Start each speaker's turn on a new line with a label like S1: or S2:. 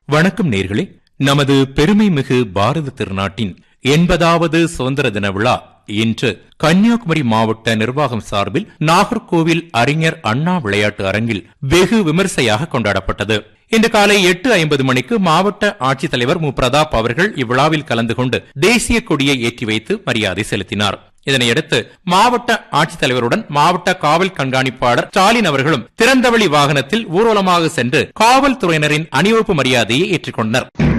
S1: வணக்கம் நேர்களே நமது பெருமைமிகு பாரத திருநாட்டின் எண்பதாவது சுதந்திர தின விழா இன்று கன்னியாகுமரி மாவட்ட நிர்வாகம் சார்பில் நாகர்கோவில் அறிஞர் அண்ணா விளையாட்டு அரங்கில் வெகு விமர்சையாக கொண்டாடப்பட்டது இன்று காலை எட்டு ஐம்பது மணிக்கு மாவட்ட ஆட்சித்தலைவர் மு பிரதாப் அவர்கள் இவ்விழாவில் கலந்து கொண்டு தேசிய கொடியை ஏற்றி வைத்து மரியாதை செலுத்தினார் இதனையடுத்து மாவட்ட ஆட்சித்தலைவருடன் மாவட்ட காவல் கண்காணிப்பாளர் ஸ்டாலின் அவர்களும் திறந்தவெளி வாகனத்தில் ஊர்வலமாக சென்று காவல்துறையினரின் அணிவகுப்பு மரியாதையை ஏற்றுக்கொண்டனர்